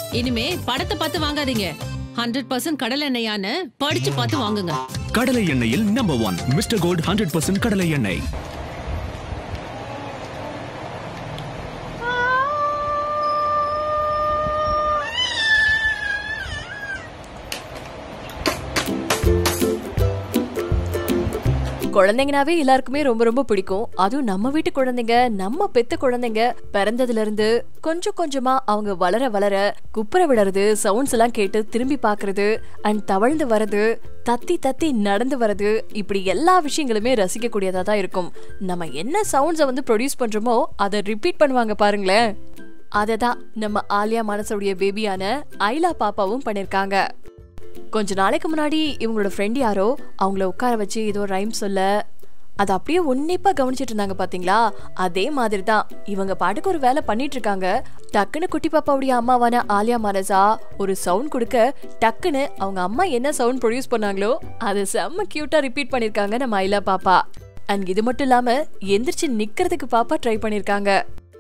இனிமே படத்தை பார்த்து வாங்காதீங்க ஹண்ட்ரட் பர்சன்ட் கடல் எண்ணெயான்னு படிச்சு பார்த்து வாங்குங்க கடலை எண்ணெயில் number one mister gold hundred percent கடலை எண்ணெய் குழந்தைங்கனாவே எல்லாருக்குமே ரொம்ப ரொம்ப பிடிக்கும் அதுவும் நம்ம வீட்டு குழந்தைங்க நம்ம பெத்த குழந்தைங்க பிறந்ததுல இருந்து கொஞ்சம் கொஞ்சமா அவங்க வளர வளர குப்புற விடுறது சவுண்ட்ஸ் எல்லாம் கேட்டு திரும்பி பாக்குறது அண்ட் தவழ்ந்து வர்றது தத்தி தத்தி நடந்து வர்றது இப்படி எல்லா விஷயங்களுமே ரசிக்க கூடியதா தான் இருக்கும் நம்ம என்ன சவுண்ட்ஸை வந்து ப்ரொடியூஸ் பண்றோமோ அதை ரிப்பீட் பண்ணுவாங்க பாருங்களேன் அதை தான் நம்ம ஆலியா மனசுடைய பேபியான ஐலா பாப்பாவும் பண்ணிருக்காங்க கொஞ்ச நாளைக்கு முன்னாடி இவங்களோட ஃப்ரெண்ட் யாரோ அவங்கள உட்கார வச்சு ஏதோ ரைம் சொல்ல அதை அப்படியே உன்னிப்பா கவனிச்சிட்டு இருந்தாங்க பாத்தீங்களா அதே மாதிரி தான் இவங்க பாட்டுக்கு ஒரு வேலை பண்ணிட்டு இருக்காங்க டக்குன்னு குட்டி பாப்பாவுடைய அம்மாவான ஆலியா மனசா ஒரு சவுண்ட் கொடுக்க டக்குன்னு அவங்க அம்மா என்ன சவுண்ட் ப்ரொடியூஸ் பண்ணாங்களோ அதை செம்ம கியூட்டா ரிப்பீட் பண்ணிருக்காங்க நம்ம ஐலா பாப்பா அண்ட் இது மட்டும் இல்லாம எந்திரிச்சு நிக்கிறதுக்கு பாப்பா ட்ரை பண்ணிருக்காங்க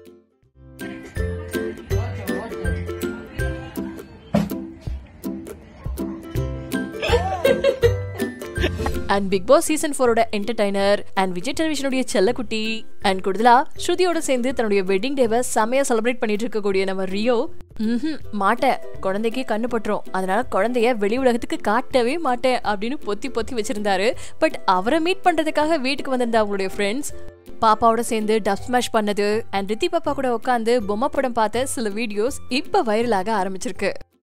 அண்ட் பிக் பாஸ் சீசன் ஃபோரோட என்டர்டைனர் அண்ட் விஜய் டெலிவிஷனுடைய செல்லக்குட்டி அண்ட் கூடுதலா ஸ்ருதியோட சேர்ந்து தன்னுடைய வெட்டிங் டேவை செமையா செலிப்ரேட் பண்ணிட்டு இருக்கக்கூடிய நம்ம ரியோ ம்ஹும் மாட்டேன் குழந்தைக்கு கண்ணு பட்டுரும் அதனால குழந்தைய வெளி உலகத்துக்கு காட்டவே மாட்டேன் அப்படின்னு பொத்தி பொத்தி வச்சிருந்தாரு பட் அவரை மீட் பண்றதுக்காக வீட்டுக்கு வந்திருந்த அவங்களுடைய ஃப்ரெண்ட்ஸ் பாப்பாவோட சேர்ந்து டப் ஸ்மாஷ் பண்ணது அண்ட் ரித்தி பாப்பா கூட உட்காந்து பொம்மை படம் பார்த்த சில வீடியோஸ் இப்ப வைரலாக ஆரம்பிச்சிருக்கு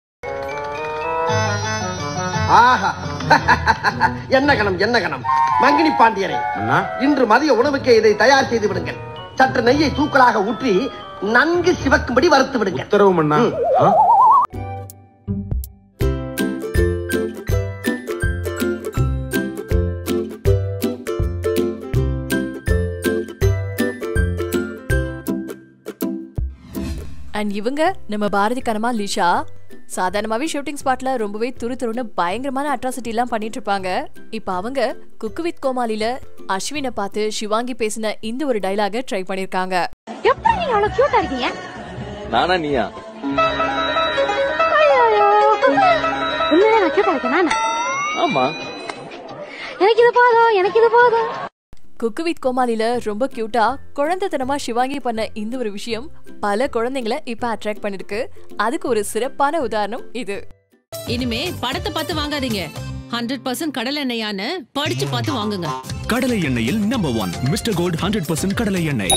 ஆஹா என்ன கணம் என்ன கணம் மங்கினி பாண்டியரே இன்று மதிய உணவுக்கு இதை தயார் செய்து விடுங்கள் சற்று நெய்யை தூக்கலாக ஊற்றி நன்கு சிவக்கும்படி வறுத்து விடுங்க உத்தரவு மன்னா ஆ? அண்ட் இவங்க நம்ம பாரதி கனமா லிஷா சாதாரணமாவே ஷூட்டிங் ஸ்பாட்ல ரொம்பவே துரு துருன்னு பயங்கரமான அட்ராசிட்டி எல்லாம் பண்ணிட்டு இருப்பாங்க இப்ப அவங்க குக்கு வித் கோமாளில அஸ்வினை பார்த்து சிவாங்கி பேசின இந்த ஒரு டைலாக ட்ரை பண்ணிருக்காங்க எப்படி நீங்க அவ்வளவு கியூட்டா இருக்கீங்க நானா நீயா ஐயோ உண்மையிலே நான் கியூட்டா இருக்கேன் ஆமா எனக்கு இது போதும் எனக்கு இது போதும் குக்கு வித் கோமாளில ரொம்ப கியூட்டா குழந்தைத்தனமா சிவாங்கி பண்ண இந்த ஒரு விஷயம் பல குழந்தைங்களை இப்ப அட்ராக்ட் பண்ணிருக்கு அதுக்கு ஒரு சிறப்பான உதாரணம் இது இனிமே படத்தை பார்த்து வாங்காதீங்க ஹண்ட்ரட் பர்சன்ட் கடல் எண்ணெயான்னு படிச்சு பார்த்து வாங்குங்க கடலை எண்ணெயில் number one mister gold hundred percent கடலை எண்ணெய்